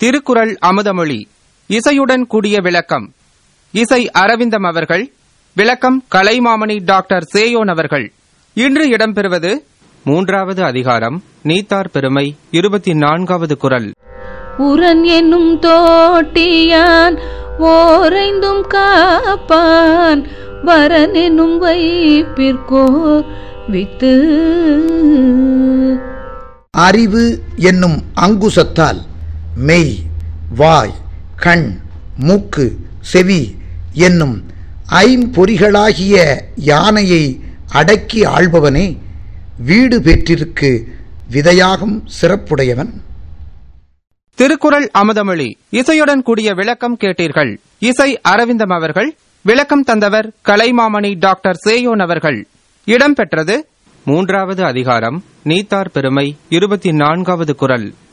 திருக்குறள் அமுதமொழி இசையுடன் கூடிய விளக்கம் இசை அரவிந்தம் அவர்கள் விளக்கம் கலைமாமணி டாக்டர் சேயோன் அவர்கள் இன்று இடம்பெறுவது மூன்றாவது அதிகாரம் நீத்தார் பெருமை இருபத்தி நான்காவது குரல் உரன் என்னும் தோட்டியான் ஓரைந்தும் காப்பான் வரன் என்னும் வைப்பிற்கோர் வித்து அறிவு என்னும் அங்குசத்தால் மெய் வாய் கண் மூக்கு செவி என்னும் ஐம்பொறிகளாகிய யானையை அடக்கி ஆள்பவனே வீடு பெற்றிருக்கு விதையாகும் சிறப்புடையவன் திருக்குறள் அமுதமொழி இசையுடன் கூடிய விளக்கம் கேட்டீர்கள் இசை அரவிந்தம் அவர்கள் விளக்கம் தந்தவர் கலைமாமணி டாக்டர் சேயோன் அவர்கள் இடம்பெற்றது மூன்றாவது அதிகாரம் நீத்தார் பெருமை இருபத்தி நான்காவது குரல்